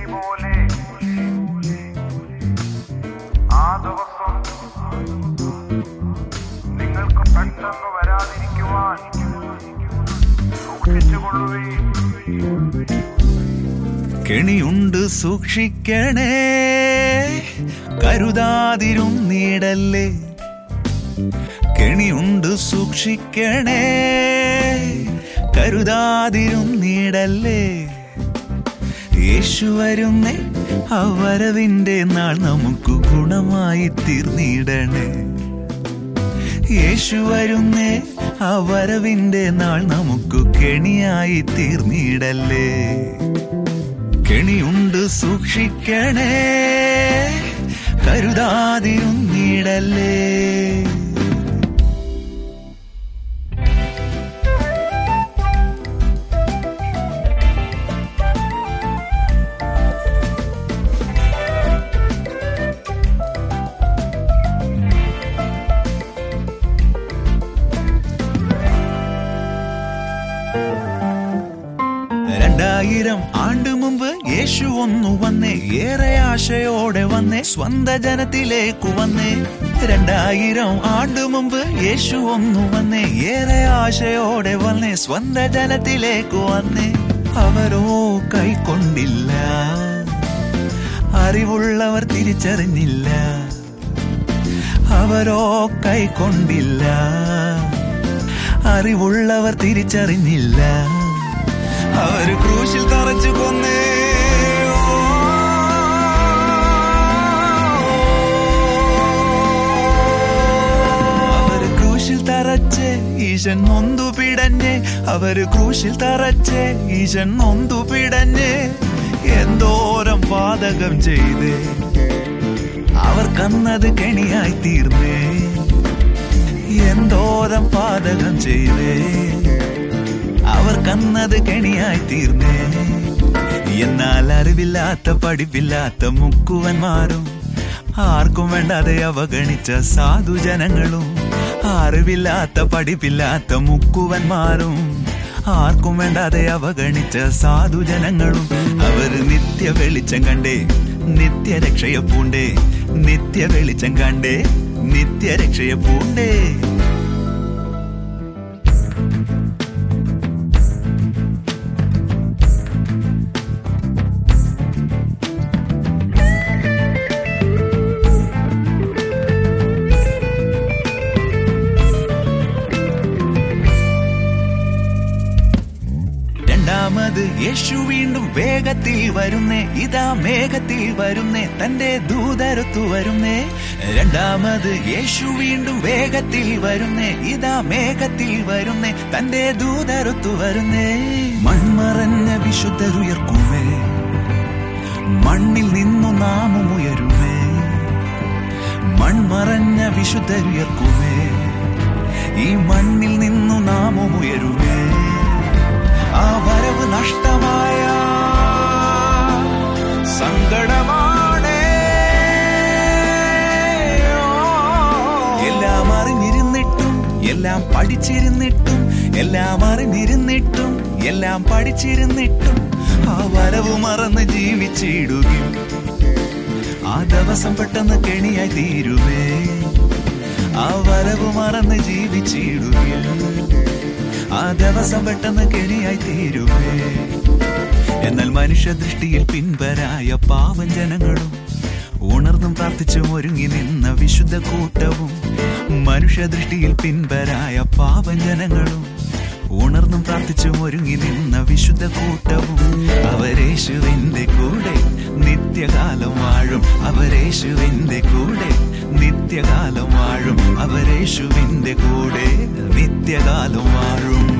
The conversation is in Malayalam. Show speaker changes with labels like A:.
A: പോലെ ആ ദിവസം നിങ്ങൾക്ക് പെട്ടെന്ന് വരാതിരിക്കുവാൻ സൂക്ഷിച്ചുകൊള്ളുകയും
B: കെണിയുണ്ട് സൂക്ഷിക്കണേ കരുതാതിരുന്നീടല്ലേ കെണിയുണ്ട് സൂക്ഷിക്കണേ കരുതാതിരുന്നീടല്ലേ യേശു വരുന്നേ ആ വരവിന്റെ നാൾ നമുക്ക് ഗുണമായി തീർന്നിടണേ യേശു വരുന്നേ ആ വരവിന്റെ നാൾ നമുക്ക് കെണിയായി തീർന്നിടല്ലേ കെണിയുണ്ട് സൂക്ഷിക്കണേ കരുതാതിരുന്നിടല്ലേ രണ്ടായിരം ആണ്ട് മുമ്പ് യേശു ഒന്നു വന്നേ ഏറെ ആശയോടെ വന്നേ സ്വന്ത ജനത്തിലേക്ക് വന്നേ രണ്ടായിരം ആണ്ട് മുമ്പ് യേശു ഒന്നു വന്നേ ഏറെ ആശയോടെ വന്നേ സ്വന്ത ജനത്തിലേക്ക് വന്നേ അവരോ കൈക്കൊണ്ടില്ല അറിവുള്ളവർ തിരിച്ചറിഞ്ഞില്ല അവരോ കൈക്കൊണ്ടില്ല അറിവുള്ളവർ തിരിച്ചറിഞ്ഞില്ല അവര് ക്രൂശിൽ തറച്ചു കൊന്നേ അവര് ക്രൂശിൽ തറച്ച് ഈശൻ നൊന്തു പിടഞ്ഞ് അവര് ക്രൂശിൽ തറച്ച് ഈശൻ നൊന്തു പിടഞ്ഞ് എന്തോരം പാതകം ചെയ്ത് അവർക്കന്നത് കെണിയായി തീർന്നേ എന്തോരം പാതകം ചെയ്തേ അവർക്കന്നത് കെണിയായി തീർന്നേ എന്നാൽ അറിവില്ലാത്ത പഠിപ്പില്ലാത്ത മുക്കുവന്മാരും ആർക്കും വേണ്ടാതെ അവഗണിച്ച സാധുജനങ്ങളും അറിവില്ലാത്ത പഠിപ്പില്ലാത്ത മുക്കുവന്മാരും ആർക്കും വേണ്ടാതെ അവഗണിച്ച സാധുജനങ്ങളും അവര് നിത്യ വെളിച്ചം കണ്ടേ നിത്യരക്ഷയെ പൂണ്ടേ നിത്യ വെളിച്ചം കണ്ടേ നിത്യരക്ഷയെ പൂണ്ടേ രണ്ടാമത് യേശു വീണ്ടും വേഗത്തിൽ വരുന്നേ ഇതാ മേഘത്തിൽ വരുന്നേ തന്റെ ദൂതരത്തു വരുന്നേ രണ്ടാമത് യേശു വീണ്ടും വേഗത്തിൽ വരുന്നേ ഇതാ മേഘത്തിൽ വരുന്നേ തന്റെ ദൂതരത്തു വരുന്നേ മൺമറഞ്ഞ വിശുദ്ധരുയർക്കുമേ മണ്ണിൽ നിന്നു നാമം ഉയരുമേ മൺമറഞ്ഞ വിശുദ്ധരുയർക്കുമേ ഈ മണ്ണിൽ നിന്നു നാമം ഉയരുമേ ആ വരവ് നഷ്ടമായ സങ്കടമാണ് എല്ലാം അറിഞ്ഞിരുന്നിട്ടും എല്ലാം പഠിച്ചിരുന്നിട്ടും എല്ലാം അറിഞ്ഞിരുന്നിട്ടും എല്ലാം പഠിച്ചിരുന്നിട്ടും ആ വരവ് മറന്ന് ജീവിച്ചിടുകയും ആ ദിവസം പെട്ടെന്ന് കെണിയായി തീരുമേ ആ വരവ് മറന്ന് ജീവിച്ചിടുകയും ആ ദിവസം പെട്ടെന്ന് കെണിയായി തീരുമേ എന്നാൽ മനുഷ്യദൃഷ്ടിയിൽ പിൻപരായ പാവം ജനങ്ങളും ഉണർന്നും പ്രാർത്ഥിച്ചും ഒരുങ്ങി നിന്ന വിശുദ്ധ കൂട്ടവും മനുഷ്യദൃഷ്ടിയിൽ പിൻപരായ പാവം ജനങ്ങളും ഉണർന്നും പ്രാർത്ഥിച്ചും ഒരുങ്ങി നിന്ന വിശുദ്ധ കൂട്ടവും അവരേശുവിന്റെ കൂടെ നിത്യകാലം വാഴും അവരേശുവിന്റെ കൂടെ നിത്യകാലം വാഴും അവരേശുവിന്റെ കൂടെ നിത്യകാലം വാഴും